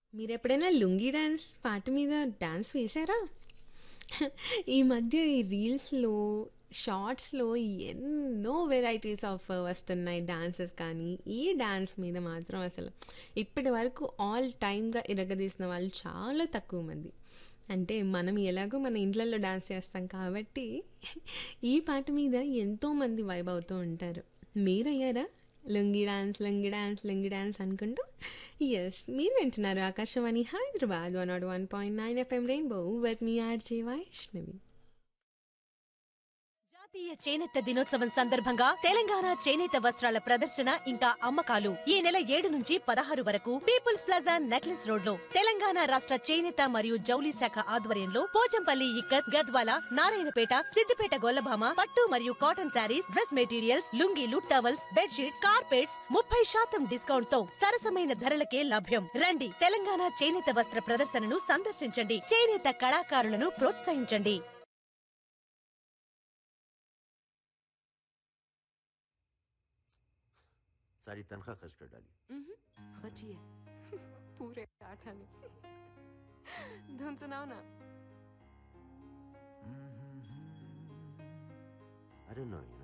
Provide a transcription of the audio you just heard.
మీరెప్పుడైనా లుంగీ డాన్స్ పాట మీద డాన్స్ వేశారా? ఈ మధ్య ఈ రీల్స్‌లో, షార్ట్స్‌లో ఎన్నో వెరైటీస్ ఆఫ్ వస్తున్నాయి డాన్సెస్ కానీ, ఈ డాన్స్ మీద మాత్రం అసలు ఇప్పటి వరకు ఆల్ టైమ్‌గా ఇరగదీసిన వాళ్ళు చాలా తక్కువ మంది. అంటే మనం ఎలాగో మన ఇండ్లల్లో డాన్స్ చేస్తాం కాబట్టి, ఈ పాట మీద ఎంతోమంది వైబ్ అవుతూ ఉంటారు. మీరయ్యారా? Lungi dance, lungi dance, lungi dance అనుకుంటూ? యెస్. మీరు వింటున్నారు Akashvani Hyderabad 101.9 FM rainbow with మీ ఆర్‌జే వైష్ణవి. జాతీయ చేనేత దినోత్సవం సందర్భంగా తెలంగాణ చేనేత వస్త్రాల ప్రదర్శన ఇంకా అమ్మకాలు ఈ నెల ఏడు నుంచి పదహారు వరకు పీపుల్స్ ప్లాజా నెక్లెస్ రోడ్ లో తెలంగాణ రాష్ట్ర చేనేత మరియు జౌలి శాఖ ఆధ్వర్యంలో పోచంపల్లి ఇక్కత్ గద్వాల నారాయణపేట సిద్దిపేట గొల్లభామ పట్టు మరియు కాటన్ శారీస్ డ్రెస్ మెటీరియల్స్ లుంగీలు టవల్స్ బెడ్షీట్స్ కార్పెట్స్ ముప్పై శాతం డిస్కౌంట్ తో సరసమైన ధరలకే లభ్యం రండి తెలంగాణ చేనేత వస్త్ర ప్రదర్శనను సందర్శించండి చేనేత కళాకారులను ప్రోత్సహించండి सारी तनख्वाह खर्च कर डाली बची है पूरे आठ आने धुन सुनाओ ना अरे नो